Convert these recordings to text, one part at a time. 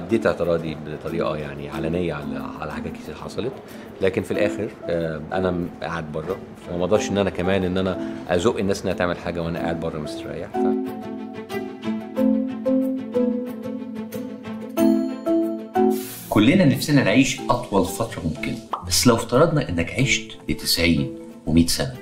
ابديت اعتراضي بطريقه يعني علنيه على على حاجات كتير حصلت لكن في الاخر آه، انا م- قاعد بره فما اقدرش ان انا كمان ان انا ازق الناس انها تعمل حاجه وانا قاعد بره مستريح ف... كلنا نفسنا نعيش أطول فترة ممكنة بس لو افترضنا إنك عشت ل 90 و100 سنة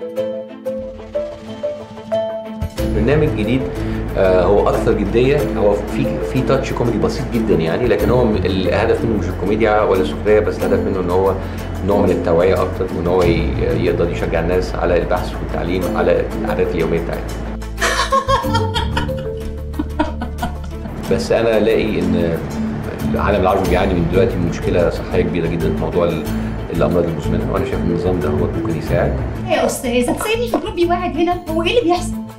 برنامج جديد آه، هو اكثر جديه هو في في تاتش كوميدي بسيط جدا يعني لكن هو م- الهدف منه مش الكوميديا ولا السخريه بس الهدف منه ان هو نوع من التوعيه اكتر وان هو ي- يقدر يشجع الناس على البحث والتعليم على العادات اليوميه بتاعتهم بس انا الاقي ان العالم العربي بيعاني من دلوقتي من مشكله صحيه كبيره جدا في موضوع ال- الامراض المزمنه وانا شايف ان النظام ده هو ممكن يساعد يا استاذه تسيبني في جروب واحد هنا هو ايه اللي بيحصل